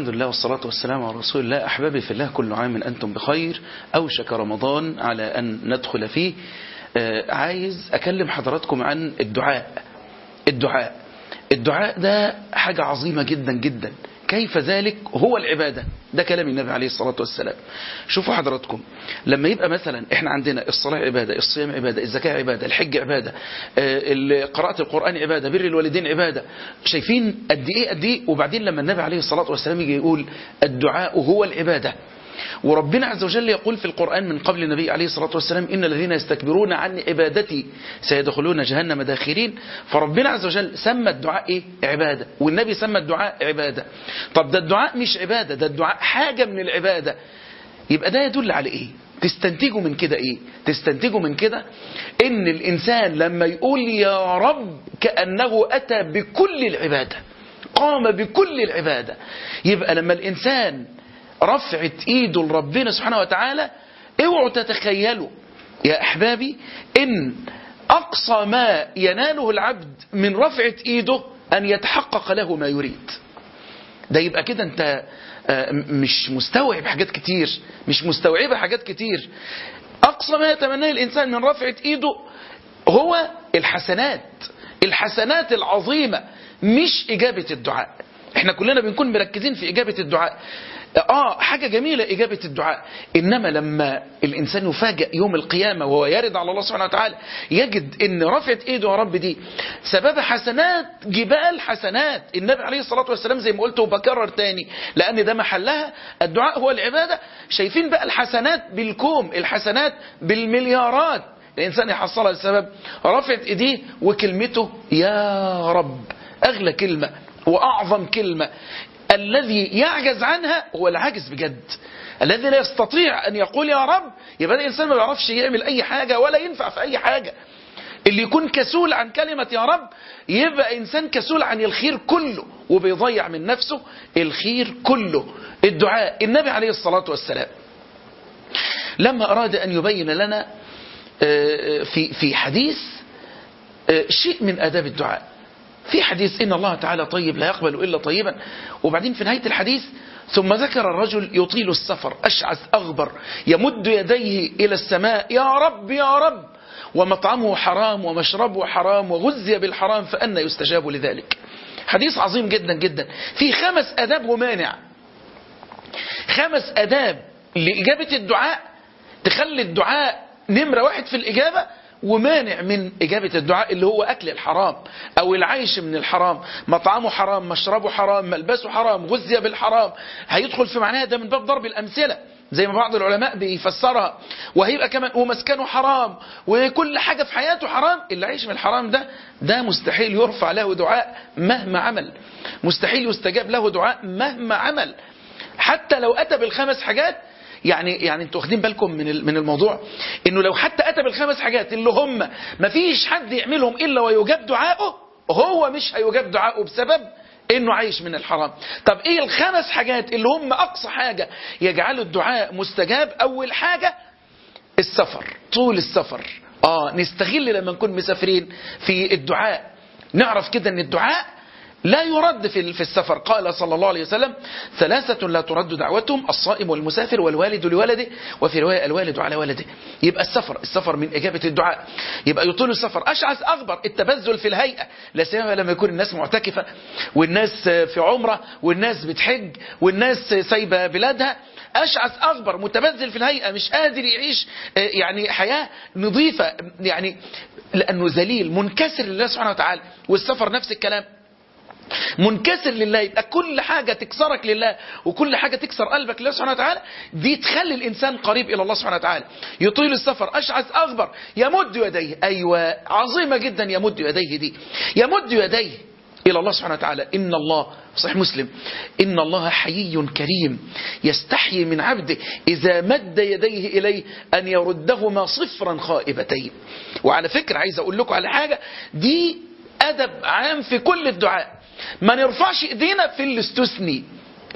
الحمد لله والصلاة والسلام على رسول الله أحبابي في الله كل عام أنتم بخير أوشك رمضان على أن ندخل فيه آه عايز أكلم حضراتكم عن الدعاء الدعاء الدعاء ده حاجة عظيمة جدا جدا كيف ذلك هو العبادة ده كلام النبي عليه الصلاة والسلام شوفوا حضراتكم لما يبقى مثلا احنا عندنا الصلاة عبادة الصيام عبادة الزكاة عبادة الحج عبادة آه قراءة القرآن عبادة بر الوالدين عبادة شايفين قد ايه قد ايه وبعدين لما النبي عليه الصلاة والسلام يجي يقول الدعاء هو العبادة وربنا عز وجل يقول في القرآن من قبل النبي عليه الصلاة والسلام إن الذين يستكبرون عن عبادتي سيدخلون جهنم داخرين فربنا عز وجل سمى الدعاء إيه؟ عبادة والنبي سمى الدعاء عبادة طب ده الدعاء مش عبادة ده الدعاء حاجة من العبادة يبقى ده يدل على إيه تستنتجوا من كده إيه تستنتجوا من كده إن الإنسان لما يقول يا رب كأنه أتى بكل العبادة قام بكل العبادة يبقى لما الإنسان رفعت ايده لربنا سبحانه وتعالى اوعوا تتخيلوا يا احبابي ان اقصى ما يناله العبد من رفعة ايده ان يتحقق له ما يريد ده يبقى كده انت مش مستوعب حاجات كتير مش مستوعبة حاجات كتير اقصى ما يتمناه الانسان من رفعة ايده هو الحسنات الحسنات العظيمة مش اجابة الدعاء احنا كلنا بنكون مركزين في اجابة الدعاء آه حاجة جميلة إجابة الدعاء إنما لما الإنسان يفاجأ يوم القيامة وهو يرد على الله سبحانه وتعالى يجد إن رفعت إيده يا رب دي سبب حسنات جبال حسنات النبي عليه الصلاة والسلام زي ما قلت وبكرر تاني لأن ده محلها الدعاء هو العبادة شايفين بقى الحسنات بالكوم الحسنات بالمليارات الإنسان يحصلها بسبب رفعت إيديه وكلمته يا رب أغلى كلمة وأعظم كلمة الذي يعجز عنها هو العاجز بجد الذي لا يستطيع أن يقول يا رب يبقى الإنسان ما بيعرفش يعمل أي حاجة ولا ينفع في أي حاجة اللي يكون كسول عن كلمة يا رب يبقى إنسان كسول عن الخير كله وبيضيع من نفسه الخير كله الدعاء النبي عليه الصلاة والسلام لما أراد أن يبين لنا في في حديث شيء من آداب الدعاء في حديث إن الله تعالى طيب لا يقبل إلا طيبا وبعدين في نهاية الحديث ثم ذكر الرجل يطيل السفر أشعث أغبر يمد يديه إلى السماء يا رب يا رب ومطعمه حرام ومشربه حرام وغزي بالحرام فأنا يستجاب لذلك حديث عظيم جدا جدا في خمس أداب ومانع خمس أداب لإجابة الدعاء تخلي الدعاء نمرة واحد في الإجابة ومانع من إجابة الدعاء اللي هو أكل الحرام أو العيش من الحرام مطعمه حرام مشربه حرام ملبسه حرام غزي بالحرام هيدخل في معناها ده من باب ضرب الأمثلة زي ما بعض العلماء بيفسرها وهيبقى كمان ومسكنه حرام وكل حاجة في حياته حرام اللي عايش من الحرام ده ده مستحيل يرفع له دعاء مهما عمل مستحيل يستجاب له دعاء مهما عمل حتى لو أتى بالخمس حاجات يعني يعني انتوا واخدين بالكم من من الموضوع انه لو حتى اتى بالخمس حاجات اللي هم ما فيش حد يعملهم الا ويجاب دعائه هو مش هيجاب دعائه بسبب انه عايش من الحرام طب ايه الخمس حاجات اللي هم اقصى حاجة يجعلوا الدعاء مستجاب اول حاجة السفر طول السفر اه نستغل لما نكون مسافرين في الدعاء نعرف كده ان الدعاء لا يرد في في السفر قال صلى الله عليه وسلم ثلاثة لا ترد دعوتهم الصائم والمسافر والوالد لولده وفي رواية الوالد على ولده يبقى السفر السفر من إجابة الدعاء يبقى يطول السفر أشعث أغبر التبذل في الهيئة لا سيما لما يكون الناس معتكفة والناس في عمرة والناس بتحج والناس سايبة بلادها أشعث أغبر متبذل في الهيئة مش قادر يعيش يعني حياة نظيفة يعني لأنه ذليل منكسر لله سبحانه وتعالى والسفر نفس الكلام منكسر لله يبقى كل حاجة تكسرك لله وكل حاجة تكسر قلبك لله سبحانه وتعالى دي تخلي الإنسان قريب إلى الله سبحانه وتعالى يطيل السفر أشعث أغبر يمد يديه أيوة عظيمة جدا يمد يديه دي يمد يديه إلى الله سبحانه وتعالى إن الله صحيح مسلم إن الله حيي كريم يستحيي من عبده إذا مد يديه إليه أن يردهما صفرا خائبتين وعلى فكرة عايز أقول لكم على حاجة دي أدب عام في كل الدعاء ما نرفعش ايدينا في اللي استثني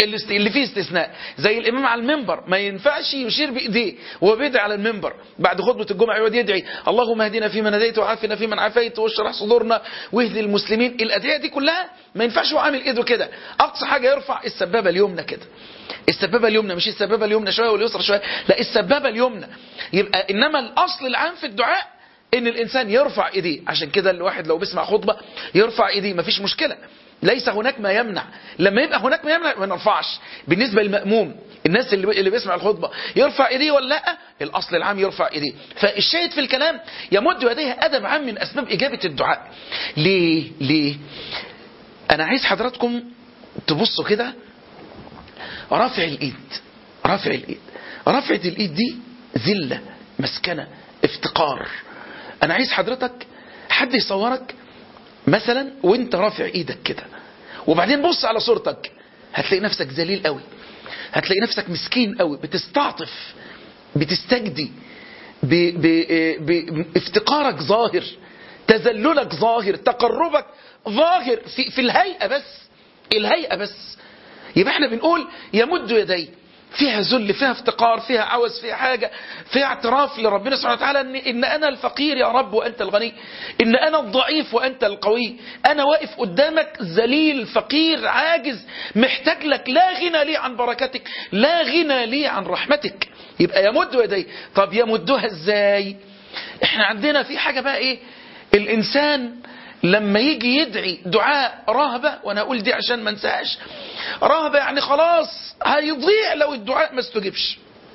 اللي است- اللي فيه استثناء زي الامام على المنبر ما ينفعش يشير بايديه وهو بيدعي على المنبر بعد خطبه الجمعه يقعد يدعي اللهم اهدنا فيمن هديت وعافنا فيمن عافيت واشرح صدورنا واهدي المسلمين الادعيه دي كلها ما ينفعش هو عامل ايده كده اقصى حاجه يرفع السبابه اليمنى كده السبابه اليمنى مش السبابه اليمنى شويه واليسرى شويه لا السبابه اليمنى يبقى انما الاصل العام في الدعاء ان الانسان يرفع ايديه عشان كده الواحد لو بيسمع خطبه يرفع ايديه مفيش مشكله ليس هناك ما يمنع لما يبقى هناك ما يمنع ما نرفعش بالنسبه للماموم الناس اللي اللي بيسمع الخطبه يرفع ايديه ولا لا الاصل العام يرفع ايديه فالشاهد في الكلام يمد يديه ادب عام من اسباب اجابه الدعاء ليه ليه انا عايز حضراتكم تبصوا كده رافع الايد رافع الايد رفعة الايد دي ذلة مسكنة افتقار انا عايز حضرتك حد يصورك مثلا وانت رافع ايدك كده وبعدين بص على صورتك هتلاقي نفسك ذليل قوي هتلاقي نفسك مسكين قوي بتستعطف بتستجدي ب... ب... ب... افتقارك ظاهر تذللك ظاهر تقربك ظاهر في, في الهيئة بس الهيئة بس يبقى احنا بنقول يمد يديه فيها ذل فيها افتقار فيها عوز فيها حاجة فيها اعتراف لربنا سبحانه وتعالى إن, إن أنا الفقير يا رب وأنت الغني إن أنا الضعيف وأنت القوي أنا واقف قدامك ذليل فقير عاجز محتاج لك لا غنى لي عن بركتك لا غنى لي عن رحمتك يبقى يمد يديه طب يمدها ازاي احنا عندنا في حاجة بقى ايه الإنسان لما يجي يدعي دعاء رهبة وانا اقول دي عشان ما انساش رهبة يعني خلاص هيضيع لو الدعاء ما استجبش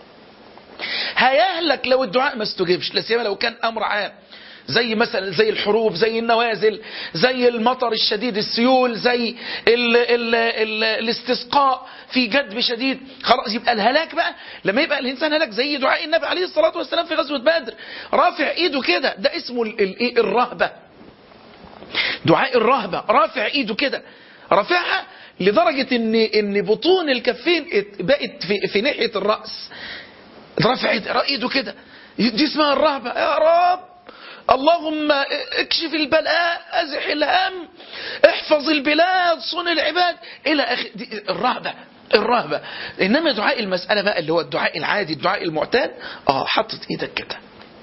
هيهلك لو الدعاء ما استجبش لا سيما لو كان امر عام زي مثلا زي الحروب زي النوازل زي المطر الشديد السيول زي ال ال ال الاستسقاء في جدب شديد خلاص يبقى الهلاك بقى لما يبقى الانسان هلاك زي دعاء النبي عليه الصلاه والسلام في غزوه بدر رافع ايده كده ده اسمه ال- ال- الرهبه دعاء الرهبة رافع ايده كده رافعها لدرجة ان ان بطون الكفين ات- بقت في, في ناحية الرأس رافع ايد- ايده كده دي اسمها الرهبة يا رب اللهم اكشف البلاء ازح الهم احفظ البلاد صن العباد الى اخر دي الرهبة الرهبة انما دعاء المسألة بقى اللي هو الدعاء العادي الدعاء المعتاد اه حطت ايدك كده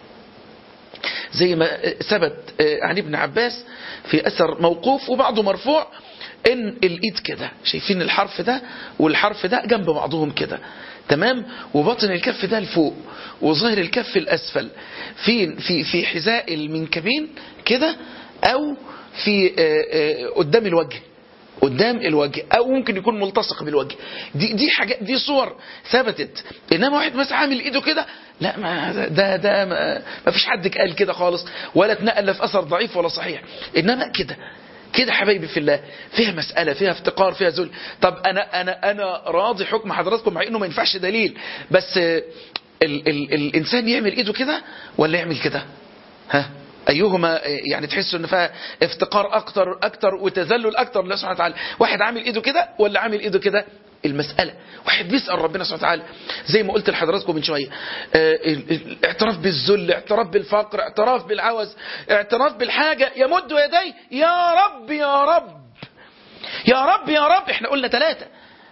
زي ما ثبت عن ابن عباس في أثر موقوف وبعضه مرفوع ان الايد كده شايفين الحرف ده والحرف ده جنب بعضهم كده تمام وبطن الكف ده لفوق وظهر الكف الاسفل في في في حذاء المنكبين كده او في آه، آه، قدام الوجه قدام الوجه او ممكن يكون ملتصق بالوجه دي دي حاجات دي صور ثبتت انما واحد مثلا عامل ايده كده لا ما ده ده ما, ما فيش حد قال كده خالص ولا اتنقل لا في اثر ضعيف ولا صحيح انما كده كده حبايبي في الله فيها مسألة فيها افتقار فيها ذل طب أنا أنا أنا راضي حكم حضراتكم مع إنه ما ينفعش دليل بس آه، ال ال الإنسان يعمل إيده كده ولا يعمل كده ها ايهما يعني تحسوا ان فيها افتقار اكتر اكتر وتذلل اكتر لله سبحانه وتعالى واحد عامل ايده كده ولا عامل ايده كده المسألة واحد بيسأل ربنا سبحانه وتعالى زي ما قلت لحضراتكم من شوية آه، ال- ال- الاعتراف بالذل اعتراف بالفقر اعتراف بالعوز اعتراف بالحاجة يمد يديه يا رب يا رب يا رب يا رب احنا قلنا ثلاثة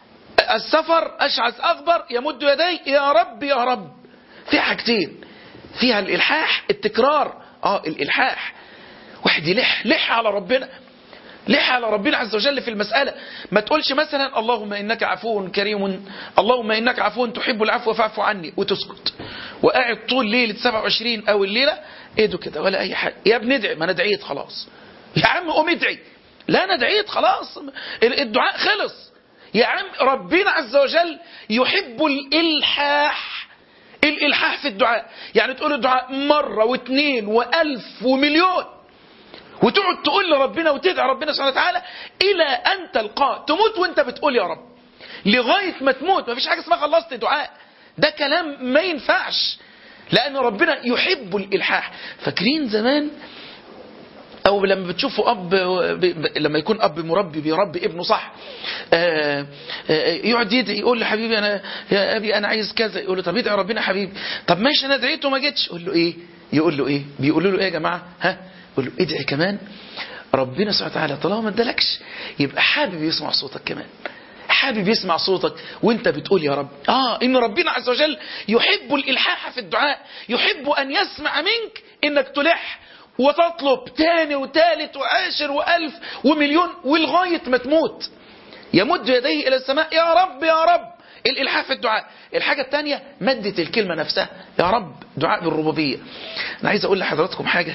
السفر أشعث أغبر يمد يديه يا رب يا رب في حاجتين فيها الإلحاح التكرار اه الإلحاح واحد يلح لح على ربنا لح على ربنا عز وجل في المسألة ما تقولش مثلا اللهم إنك عفو كريم اللهم إنك عفو تحب العفو فاعف عني وتسكت وقاعد طول ليلة 27 أو الليلة ايده كده ولا أي حاجة يا ابني ادعي ما أنا دعيت خلاص يا عم قوم ادعي لا أنا دعيت خلاص الدعاء خلص يا عم ربنا عز وجل يحب الإلحاح الإلحاح في الدعاء يعني تقول الدعاء مرة واثنين وألف ومليون وتقعد تقول لربنا وتدعي ربنا سبحانه وتعالى إلى أن تلقاه تموت وانت بتقول يا رب لغاية ما تموت ما فيش حاجة اسمها خلصت دعاء ده كلام ما ينفعش لأن ربنا يحب الإلحاح فاكرين زمان او لما بتشوفوا اب ب- ب- لما يكون اب مربي بيربي ابنه صح آه، آه، يقعد يدعي يقول له حبيبي انا يا ابي انا عايز كذا يقول له طب ادعي ربنا يا حبيبي طب ماشي انا دعيت وما جيتش يقول له ايه يقول له ايه بيقولوا له ايه يا جماعه ها يقول له ادعي كمان ربنا سبحانه وتعالى طالما ما ادالكش يبقى حابب يسمع صوتك كمان حابب يسمع صوتك وانت بتقول يا رب اه ان ربنا عز وجل يحب الالحاح في الدعاء يحب ان يسمع منك انك تلح وتطلب تاني وتالت وعاشر والف ومليون ولغاية ما تموت يمد يديه الى السماء يا رب يا رب الالحاح في الدعاء الحاجة الثانية مدة الكلمة نفسها يا رب دعاء بالربوبية انا عايز اقول لحضراتكم حاجة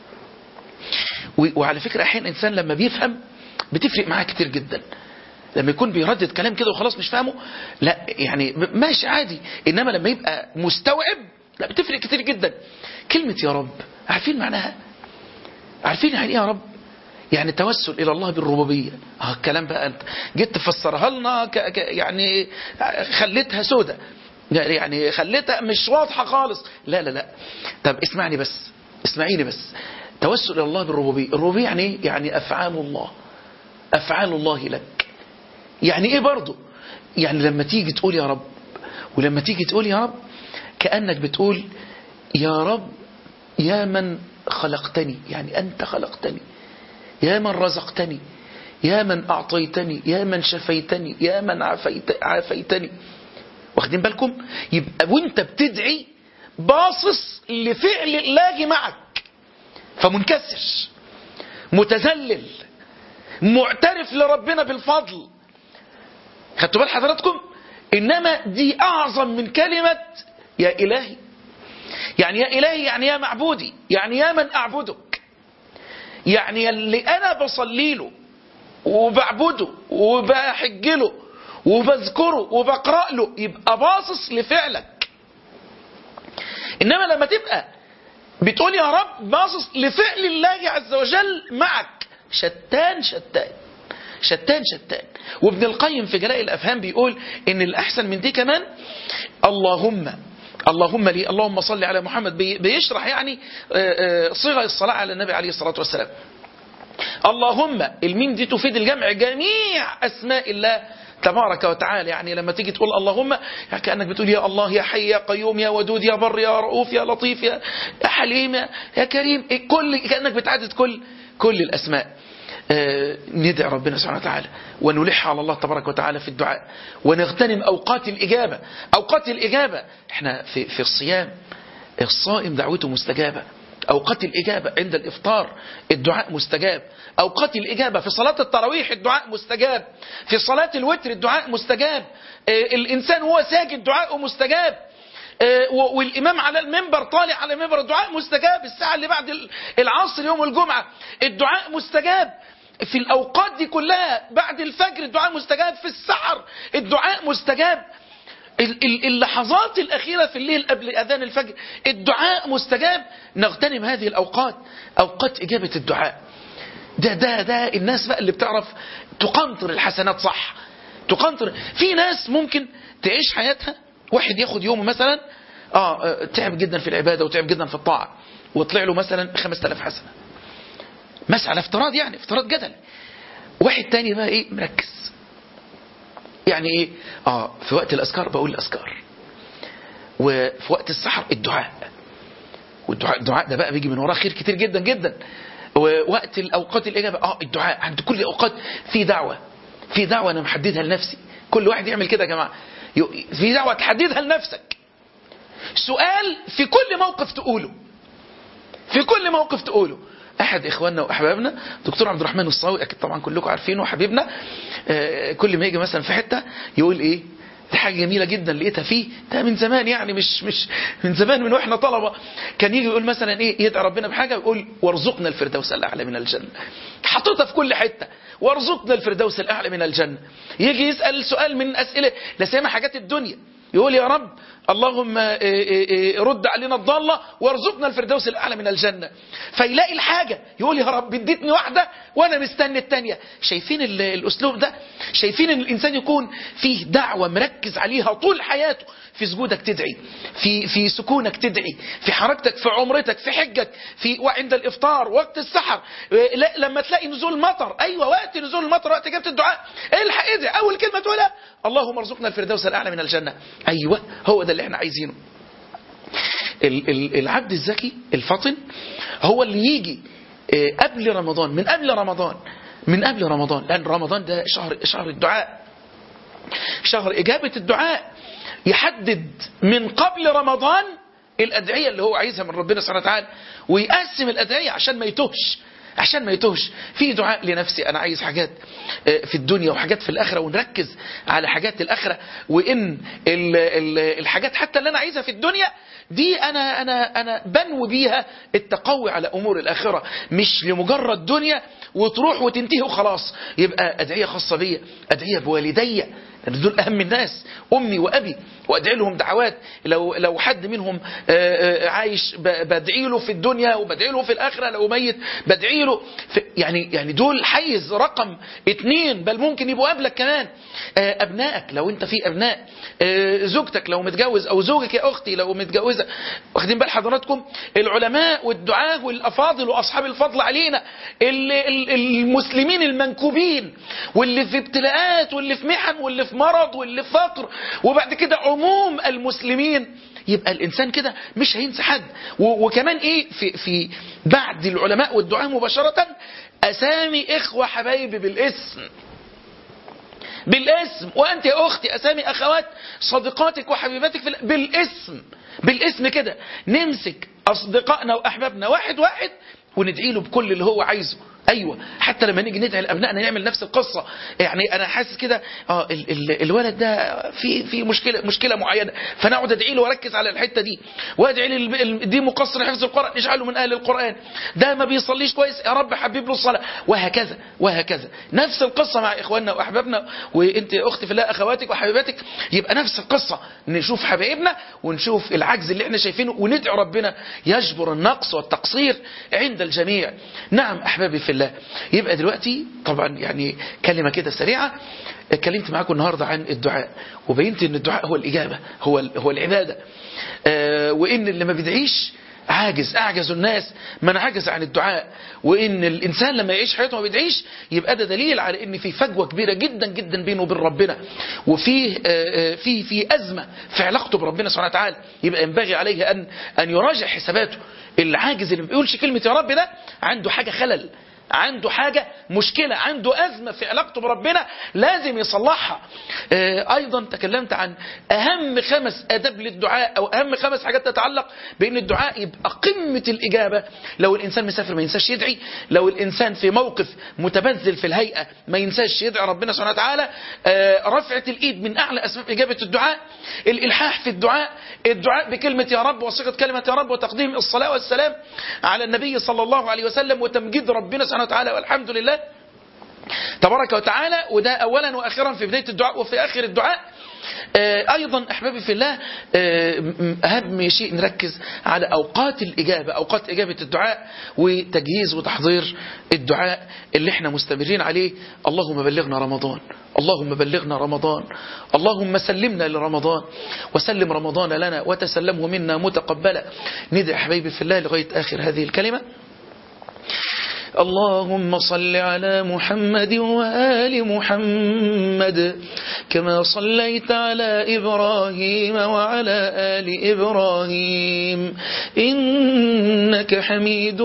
وعلى فكرة احيانا الانسان لما بيفهم بتفرق معاه كتير جدا لما يكون بيردد كلام كده وخلاص مش فاهمه لا يعني ماشي عادي انما لما يبقى مستوعب لا بتفرق كتير جدا كلمة يا رب عارفين معناها عارفين يعني ايه يا رب يعني توسل الى الله بالربوبيه اه الكلام بقى انت جيت تفسرها لنا ك... ك... يعني خليتها سودة يعني خليتها مش واضحه خالص لا لا لا طب اسمعني بس اسمعيني بس توسل الى الله بالربوبيه الربوبيه يعني ايه يعني افعال الله افعال الله لك يعني ايه برضه يعني لما تيجي تقول يا رب ولما تيجي تقول يا رب كانك بتقول يا رب يا من خلقتني يعني انت خلقتني يا من رزقتني يا من أعطيتني يا من شفيتني يا من عافيت عافيتني واخدين بالكم يبقى وانت بتدعي باصص لفعل الله معك فمنكسر متذلل معترف لربنا بالفضل خدتوا بال حضراتكم انما دي اعظم من كلمة يا الهي يعني يا الهي يعني يا معبودي يعني يا من اعبدك يعني اللي انا بصلي له وبعبده وبحج له وبذكره وبقرأ له يبقى باصص لفعلك انما لما تبقى بتقول يا رب باصص لفعل الله عز وجل معك شتان شتان شتان شتان وابن القيم في جلاء الافهام بيقول ان الاحسن من دي كمان اللهم اللهم لي اللهم صل على محمد بيشرح يعني صيغة الصلاة على النبي عليه الصلاة والسلام اللهم الميم دي تفيد الجمع جميع أسماء الله تبارك وتعالى يعني لما تيجي تقول اللهم يعني كأنك بتقول يا الله يا حي يا قيوم يا ودود يا بر يا رؤوف يا لطيف يا حليم يا كريم كل كأنك بتعدد كل كل الأسماء آه ندعي ربنا سبحانه وتعالى ونلح على الله تبارك وتعالى في الدعاء ونغتنم أوقات الإجابة أوقات الإجابة احنا في, في الصيام الصائم دعوته مستجابة أوقات الإجابة عند الإفطار الدعاء مستجاب أوقات الإجابة في صلاة التراويح الدعاء مستجاب في صلاة الوتر الدعاء مستجاب آه الإنسان هو ساجد دعاءه مستجاب والإمام على المنبر طالع على المنبر الدعاء مستجاب الساعة اللي بعد العصر يوم الجمعة الدعاء مستجاب في الأوقات دي كلها بعد الفجر الدعاء مستجاب في السحر الدعاء مستجاب اللحظات الأخيرة في الليل قبل أذان الفجر الدعاء مستجاب نغتنم هذه الأوقات أوقات إجابة الدعاء ده ده ده الناس بقى اللي بتعرف تقنطر الحسنات صح تقنطر في ناس ممكن تعيش حياتها واحد ياخد يومه مثلا اه تعب جدا في العبادة وتعب جدا في الطاعة وطلع له مثلا 5000 حسنة مسألة افتراض يعني افتراض جدل واحد تاني بقى ايه مركز يعني ايه اه في وقت الاذكار بقول الاذكار وفي وقت السحر الدعاء والدعاء الدعاء ده بقى بيجي من وراه خير كتير جدا جدا ووقت الاوقات الاجابه اه الدعاء عند كل الاوقات في دعوه في دعوه انا محددها لنفسي كل واحد يعمل كده يا جماعه في دعوه تحددها لنفسك سؤال في كل موقف تقوله في كل موقف تقوله احد اخواننا واحبابنا دكتور عبد الرحمن الصاوي اكيد طبعا كلكم عارفينه وحبيبنا آه كل ما يجي مثلا في حته يقول ايه دي حاجه جميله جدا لقيتها فيه ده من زمان يعني مش مش من زمان من واحنا طلبه كان يجي يقول مثلا ايه يدعي ربنا بحاجه ويقول وارزقنا الفردوس الاعلى من الجنه حطيتها في كل حته وارزقنا الفردوس الاعلى من الجنه يجي يسال سؤال من اسئله لا سيما حاجات الدنيا يقول يا رب اللهم رد علينا الضالة وارزقنا الفردوس الأعلى من الجنة فيلاقي الحاجة يقول يا رب اديتني واحدة وأنا مستني التانية شايفين الأسلوب ده شايفين ان الإنسان يكون فيه دعوة مركز عليها طول حياته في سجودك تدعي في في سكونك تدعي في حركتك في عمرتك في حجك في وعند الإفطار وقت السحر لما تلاقي نزول مطر أيوة وقت نزول المطر وقت إجابة الدعاء الحق ادعي أول كلمة تقولها اللهم ارزقنا الفردوس الأعلى من الجنة أيوة هو ده اللي احنا عايزينه العبد الذكي الفطن هو اللي يجي قبل رمضان من قبل رمضان من قبل رمضان لأن رمضان ده شهر شهر الدعاء شهر إجابة الدعاء يحدد من قبل رمضان الأدعية اللي هو عايزها من ربنا سبحانه وتعالى ويقسم الأدعية عشان ما يتوهش عشان ما يتوهش في دعاء لنفسي أنا عايز حاجات في الدنيا وحاجات في الآخرة ونركز على حاجات الآخرة وإن ال ال الحاجات حتى اللي أنا عايزها في الدنيا دي أنا أنا أنا بنوي بيها التقوي على أمور الآخرة مش لمجرد دنيا وتروح وتنتهي وخلاص يبقى أدعية خاصة بيا أدعية بوالدي لأن دول أهم الناس أمي وأبي وأدعي لهم دعوات لو لو حد منهم عايش بدعي له في الدنيا وبدعي له في الآخرة لو ميت بدعي له يعني يعني دول حيز رقم اتنين بل ممكن يبقوا قبلك كمان أبنائك لو أنت في أبناء زوجتك لو متجوز أو زوجك يا أختي لو متجوزة واخدين بال حضراتكم العلماء والدعاة والأفاضل وأصحاب الفضل علينا المسلمين المنكوبين واللي في ابتلاءات واللي في محن واللي في مرض واللي في فقر وبعد كده عموم المسلمين يبقى الإنسان كده مش هينسى حد وكمان إيه في, في بعد العلماء والدعاء مباشرة أسامي إخوة حبايبي بالاسم بالاسم وأنت يا أختي أسامي أخوات صديقاتك وحبيباتك في بالاسم بالاسم كده نمسك أصدقائنا وأحبابنا واحد واحد وندعي له بكل اللي هو عايزه ايوه حتى لما نيجي ندعي لابنائنا نعمل نفس القصه يعني انا حاسس كده اه ال ال الولد ده في في مشكله مشكله معينه فانا اقعد ادعي له واركز على الحته دي وادعي له دي مقصر حفظ القران اجعله من اهل القران ده ما بيصليش كويس يا رب حبيب له الصلاه وهكذا وهكذا نفس القصه مع اخواننا واحبابنا وانت يا اختي في الله اخواتك وحبيباتك يبقى نفس القصه نشوف حبايبنا ونشوف العجز اللي احنا شايفينه وندعي ربنا يجبر النقص والتقصير عند الجميع نعم احبابي في الله يبقى دلوقتي طبعا يعني كلمة كده سريعة اتكلمت معاكم النهاردة عن الدعاء وبينت ان الدعاء هو الإجابة هو هو العبادة اه وإن اللي ما بيدعيش عاجز أعجز الناس من عجز عن الدعاء وإن الإنسان لما يعيش حياته ما بيدعيش يبقى ده دليل على إن في فجوة كبيرة جدا جدا بينه وبين ربنا وفيه في في أزمة في علاقته بربنا سبحانه وتعالى يبقى ينبغي عليه أن أن يراجع حساباته العاجز اللي ما بيقولش كلمة يا رب ده عنده حاجة خلل عنده حاجة مشكلة عنده أزمة في علاقته بربنا لازم يصلحها أيضا تكلمت عن أهم خمس أداب للدعاء أو أهم خمس حاجات تتعلق بأن الدعاء يبقى قمة الإجابة لو الإنسان مسافر ما ينساش يدعي لو الإنسان في موقف متبذل في الهيئة ما ينساش يدعي ربنا سبحانه وتعالى رفعة الإيد من أعلى أسباب إجابة الدعاء الإلحاح في الدعاء الدعاء بكلمة يا رب وصيغة كلمة يا رب وتقديم الصلاة والسلام على النبي صلى الله عليه وسلم وتمجيد ربنا سبحانه وتعالى والحمد لله تبارك وتعالى وده أولا وأخيرا في بداية الدعاء وفي آخر الدعاء أيضا أحبابي في الله أهم شيء نركز على أوقات الإجابة أوقات إجابة الدعاء وتجهيز وتحضير الدعاء اللي احنا مستمرين عليه اللهم بلغنا رمضان اللهم بلغنا رمضان اللهم سلمنا لرمضان وسلم رمضان لنا وتسلمه منا متقبلا ندعي حبيبي في الله لغاية آخر هذه الكلمة اللهم صل على محمد وآل محمد كما صليت على إبراهيم وعلى آل إبراهيم إنك حميد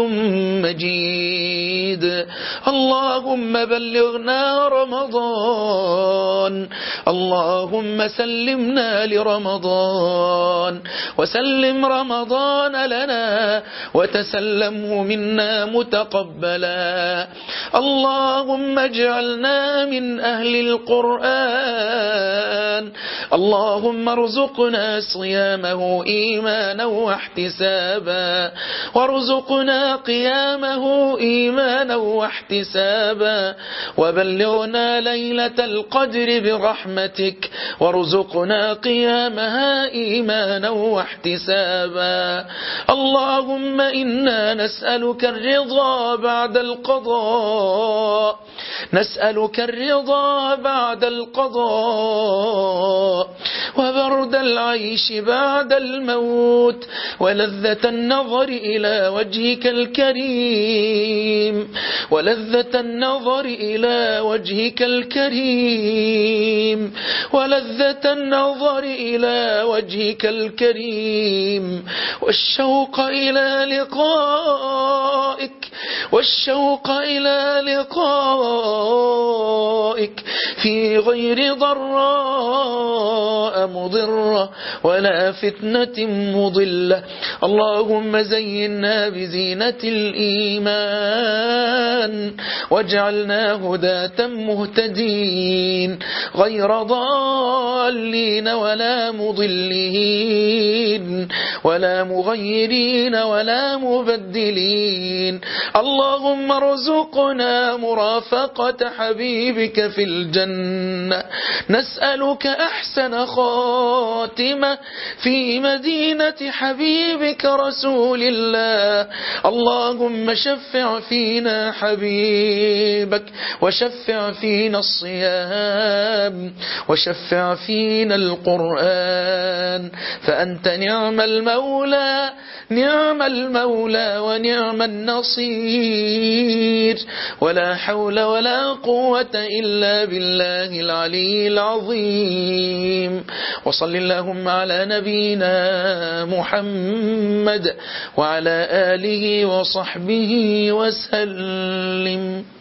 مجيد اللهم بلغنا رمضان اللهم سلمنا لرمضان وسلم رمضان لنا وتسلمه منا متقبلا اللهم اجعلنا من أهل القرآن اللهم ارزقنا صيامه إيمانا واحتسابا وارزقنا قيامه إيمانا واحتسابا وبلغنا ليلة القدر برحمتك وارزقنا قيامها إيمانا واحتسابا اللهم إنا نسألك الرضا بعد القضاء نسألك الرضا بعد القضاء وبرد العيش بعد الموت ولذة النظر إلى وجهك الكريم ولذة النظر إلى وجهك الكريم ولذة النظر إلى وجهك الكريم والشوق إلى لقائك والشوق إلى لقائك في غير ضراء مضرة ولا فتنة مضلة اللهم زينا بزينة الإيمان واجعلنا هداة مهتدين غير ضالين ولا مضلين ولا مغيرين ولا مبدلين اللهم ارزقنا مرافقة حبيبك في الجنة نسألك أحسن خاتمة في مدينة حبيبك رسول الله اللهم شفع فينا حبيبك وشفع فينا الصيام وشفع فينا القرآن فأنت نعم المولى نعم المولى ونعم النصير ولا حول ولا قوة إلا بالله العلي العظيم وصل اللهم على نبينا محمد وعلى آله وصحبه وسلم